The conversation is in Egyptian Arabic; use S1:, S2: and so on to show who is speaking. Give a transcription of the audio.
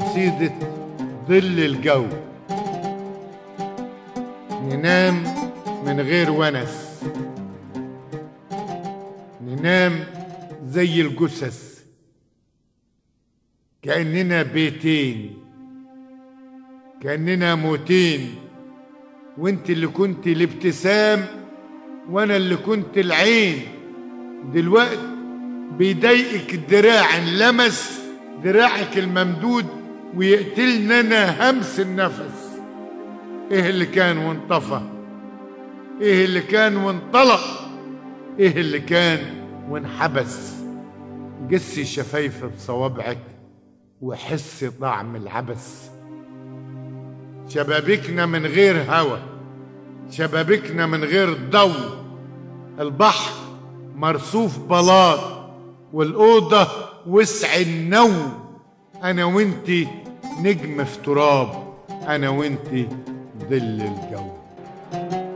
S1: قصيدة ظل الجو ننام من غير ونس ننام زي الجثث كأننا بيتين كأننا موتين وانت اللي كنت الابتسام وانا اللي كنت العين دلوقت بيضايقك الدراع لمس دراعك الممدود ويقتلنا انا همس النفس ايه اللي كان وانطفى ايه اللي كان وانطلق ايه اللي كان وانحبس قسي شفايف بصوابعك وحسي طعم العبس شبابيكنا من غير هوا شبابيكنا من غير ضوء البحر مرصوف بلاط والأوضة وسع النوم أنا وإنتي نجم في تراب أنا وإنتي ظل الجو